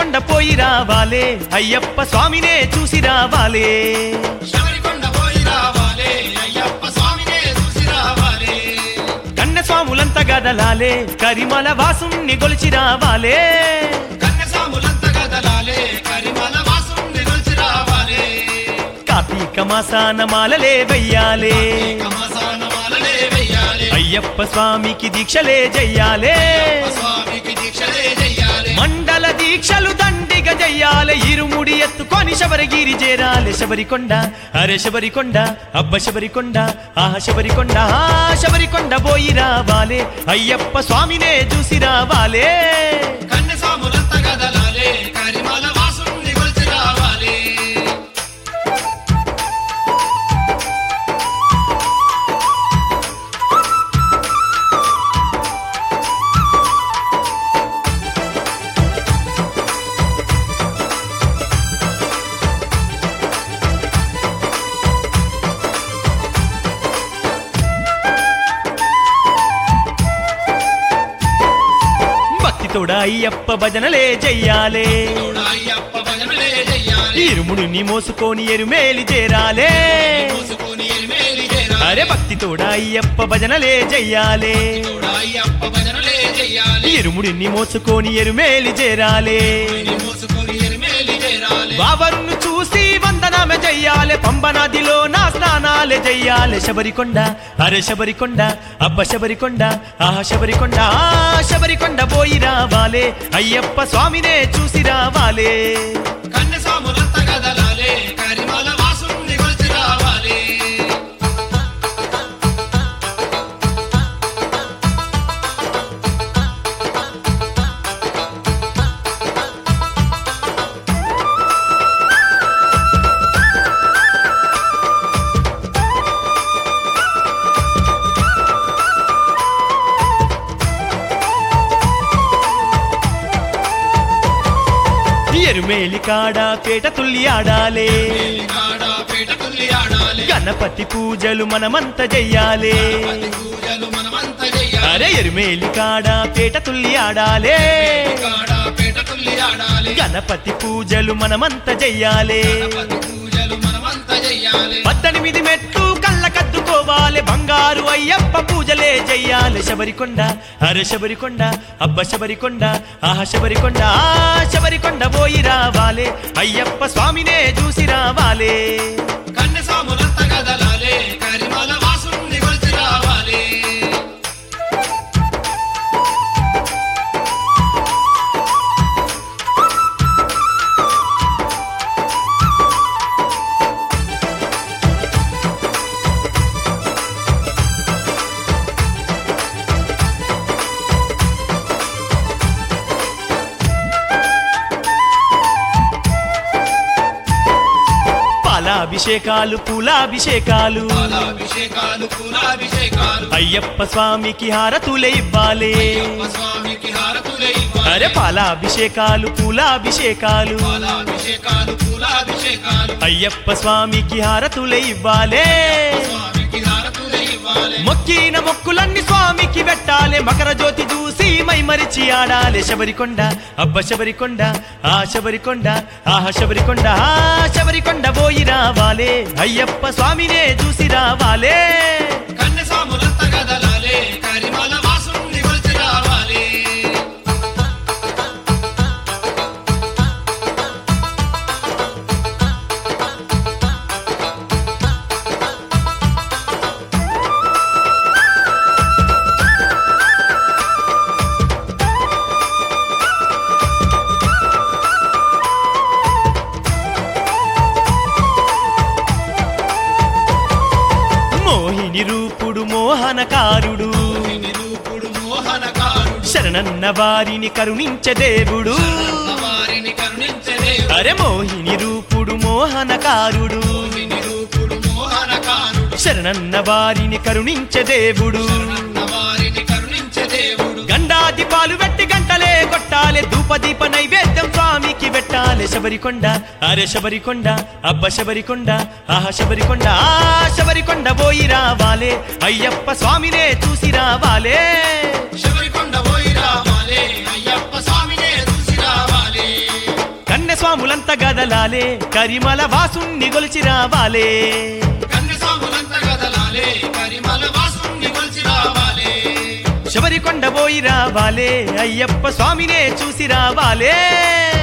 శబరికొండ పోయి రావాలే అయ్యప్ప స్వామినే చూసి రావాలే శబరికొండ పోయి రావాలే అయ్యప్ప స్వామినే చూసి రావాలే కన్న స్వాములంతా గదలాలే కరిమల వాసుని గొలిచి రావాలే కన్యసాములంతా కదలాలే కరిమల వాసుని నిలిచి రావాలే కార్తీక మాసాన మాలలే వెయ్యాలే కమసాన మాలలే వెయ్యాలి అయ్యప్ప స్వామికి దీక్షలే చెయ్యాలే స్వామికి దీక్షలే చెయ్యాలి మండల దీక్షలు దండిగ చెయ్యాలే ఇరుముడి ఎత్తుకొని శబరిగిరి చేరాలే శబరికొండ అరే శబరికొండ అబ్బ శబరికొండ ఆహ శబరికొండ ఆ శబరికొండ పోయి రావాలే అయ్యప్ప స్వామినే చూసి రావాలే కన్యసాములంతా కదలాలే కరిమల వాసుని నిలిచి రావాలి భక్తితోడ అయ్యప్ప భజనలే చెయ్యాలే తోడ అయ్యప్ప భజనలే చెయ్యాలి ఇరుముడిని మోసుకొని ఎరుమేలి చేరాలే మోసుకొని ఎలిమేలి చేరాలి అరే భక్తితోడ అయ్యప్ప భజనలే చెయ్యాలే తోడ అయ్యప్ప భజనలే చెయ్యాలి ఇరుముడిని మోసుకొని ఎరుమేలి చేరాలే మోసుకొని ఎలిమేలి చేరాలి బాబరును చూసి వందనామె చెయ్యాలే పంబ నదిలో నా స్నానాలే చెయ్యాలే శబరికొండ అరే శబరికొండ అబ్బ శబరికొండ ఆహ శబరికొండ ఆ శబరికొండ పోయి రావాలే అయ్యప్ప స్వామినే చూసి రావాలే కన్యసాములంతా కదలాలే కరిమల వాసుని నిలిచి రావాలి ఎరుమేలి కాడ పేట తుల్లి ఆడాలే కాడ పీట తుల్లి ఆడాలి గణపతి పూజలు మనమంత చెయ్యాలే పది పూజలు మనమంతా చెయ్యాలి అరే ఎరుమేలి కాడ పేట తుల్లి ఆడాలే కాడ పీట తుల్లి ఆడాలి గణపతి పూజలు మనమంత చెయ్యాలే పది పూజలు మనమంతా చెయ్యాలి పద్దెనిమిది మెట్లు కళ్ళ కద్దుకోవాలి బంగారు అయ్యప్ప పూజలే చెయ్యాలి శబరికొండ అరే శబరికొండ అబ్బ శబరికొండ ఆహ శబరికొండ ఆ శబరికొండ పోయి రావాలే అయ్యప్ప స్వామినే చూసి రావాలే కన్యసాములంతా కదలాలే కరిమల వాసుని నిలిచి రావాలి పాలాభిషేకాలు పూలాభిషేకాలు పాలాభిషేకాలు పూలాభిషేకాలు అయ్యప్ప స్వామికి హారతులే ఇవ్వాలి అయ్యప్ప స్వామికి హారతులే ఇవ్వాలి అరే పాలాభిషేకాలు పూలాభిషేకాలు పాలాభిషేకాలు పూలాభిషేకాలు అయ్యప్ప స్వామికి హారతులే ఇవ్వాలే స్వామికి హారతులే ఇవ్వాలి మొక్కిన మొక్కులన్నీ స్వామికి పెట్టాలి మకర జ్యోతి చూసి మై మరిచి ఆడాలి శబరికొండ అబ్బ శబరికొండ ఆ శబరికొండ ఆహ శబరికొండ ఆ శబరికొండ పోయి రావాలే అయ్యప్ప స్వామినే చూసి రావాలే కన్యసాములంతా కదలాలే కరిమల వాసుని నిలిచి రావాలి మోహిని రూపుడు మోహనకారుడు నిరూపుడు మోహనకారుడు శరణన్న వారిని కరుణించే దేవుడు వారిని కరుణించదే అరే మోహిని రూపుడు మోహనకారుడు నిరూపుడు మోహనకారుడు శరణన్న వారిని కరుణించే దేవుడు వారిని కరుణించే దేవుడు గండాది పాలు పెట్టి గంటలే కొట్టాలి ధూపదీప నైవేద్యం స్వామికి పెట్టాలి శబరికొండ అరే శబరికొండ అబ్బ శబరికొండ ఆహ శబరికొండ ఆ శబరికొండ పోయి రావాలే అయ్యప్ప స్వామినే చూసి రావాలే శబరికొండ పోయి రావాలి అయ్యప్ప స్వామినే చూసి రావాలి స్వాములంత గదలాలే కరిమల వాసుణ్ణి గొలిచి రావాలే కన్యసాములంత గదలాలే కరిమల వాసుని కొలిచి రావాలే శబరికొండ పోయి రావాలే అయ్యప్ప స్వామినే చూసి రావాలే